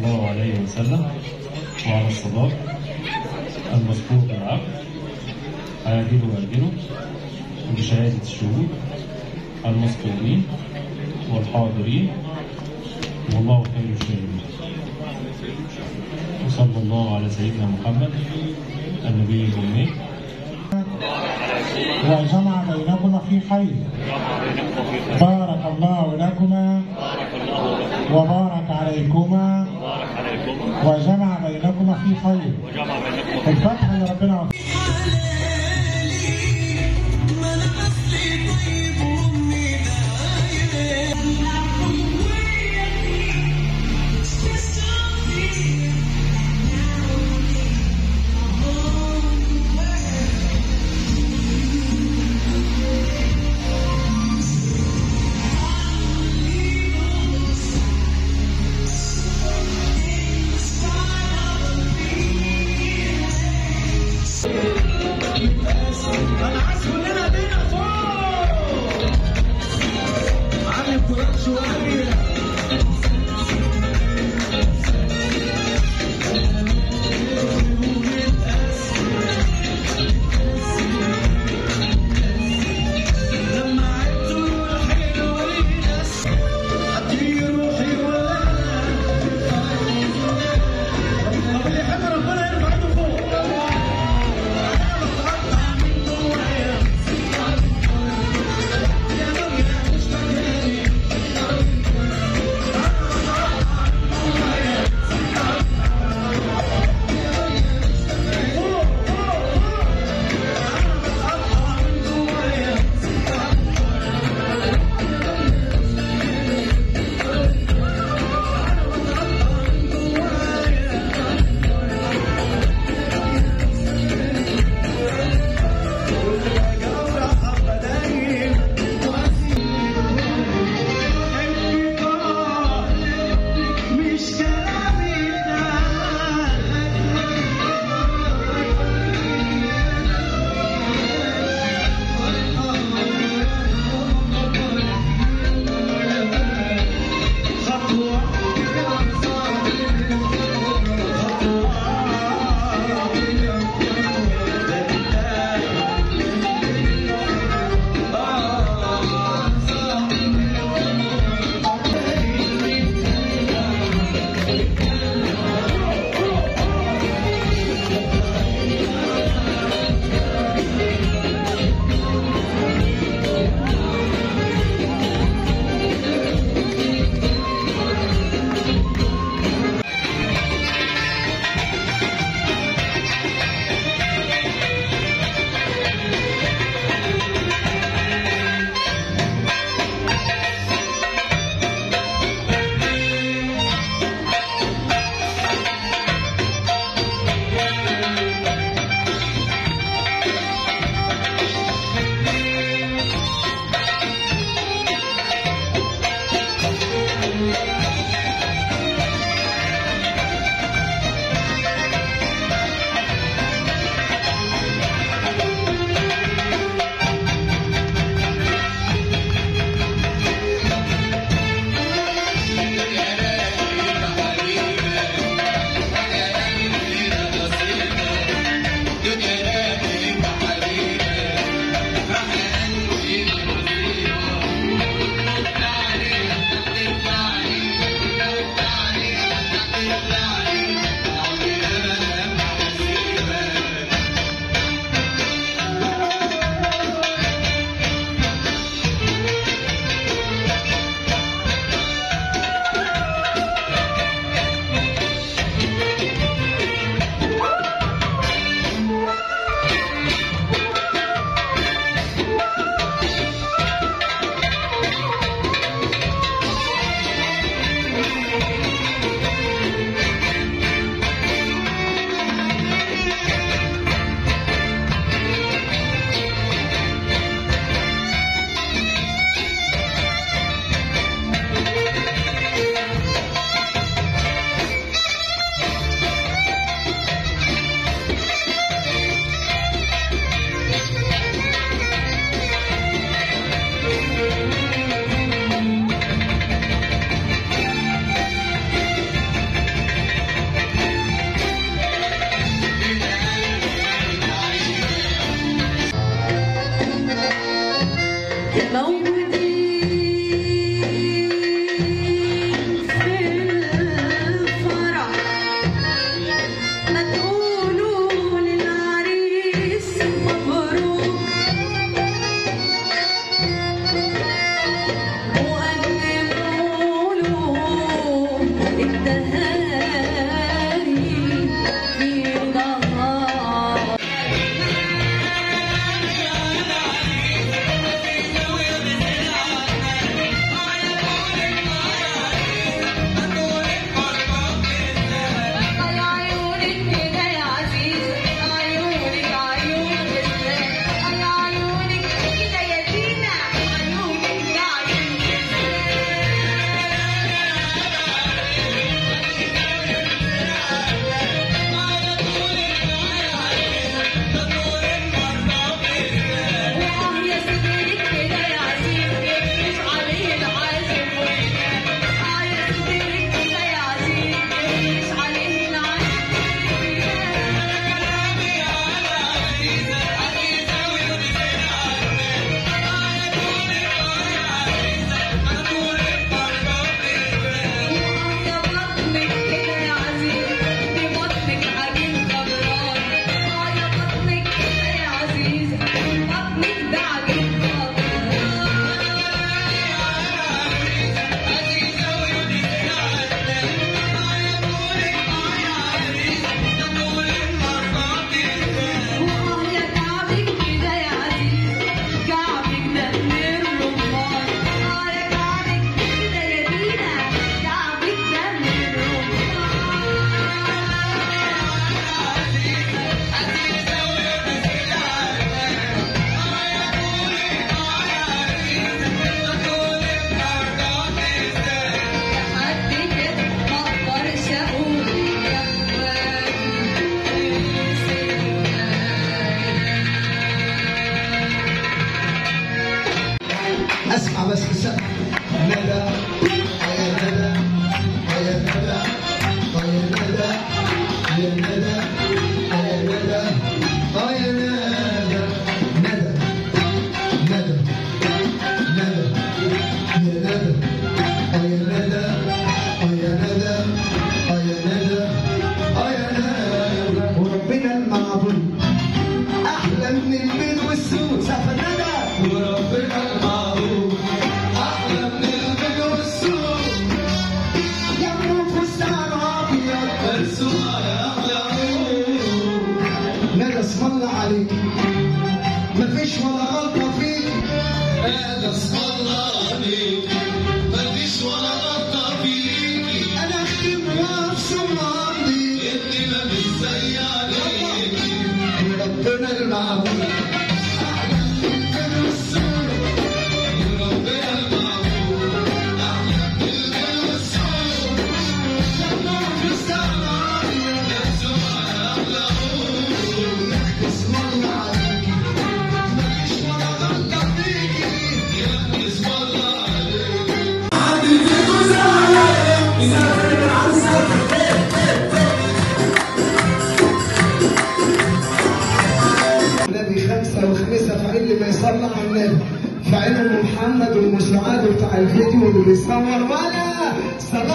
الله عليه وسلم وعلى الصداق المذكور بالعقد عاجل واجله بشهادة الشهود المذكورين والحاضرين والله خير الشاهدين وصلى الله على سيدنا محمد النبي الأمي وجمع بينكما في خير بارك الله لكما وبارك عليكما وجمع بينكما في خير الفتحة اللي ربنا وفقها. انا عايز كلنا ايدينا فوق علي التراب شويه لما عدتوا الحلوين هدي روحي ولا طب اللي يحب ربنا يرفع ايده فوق مش كلامي ده خطوة اسمع بس السقف ندى يا ندى يا ندى يا ندى يا ندى يا ندى يا ندى ندى ندى ندى يا ندى يا ندى يا ندى يا ندى يا ندى وربنا المعبود احلى من البيض والسود سقف الندى وربنا المعبود احلى من البيض والسود يا ابن فستان ابيض مرسوم على احلى ندى اسم الله عليك مفيش ولا غلطه فيك هذا اسم الله عليك مفيش ولا غلطة فيكي انا اختم وابصم عمري انت ما مش زي عليكي وربنا المعبود وربنا المعبود احلى من البيض والسود مرسوم على احلى عود اسم الله عليك مفيش ولا غلطه فيكي يا ابني اسم الله عليك النبي خمسة وخمسة فعل ما يصلى على النبي فعل ام محمد والمساعد بتاع الفيديو اللي بيصور ولا صلى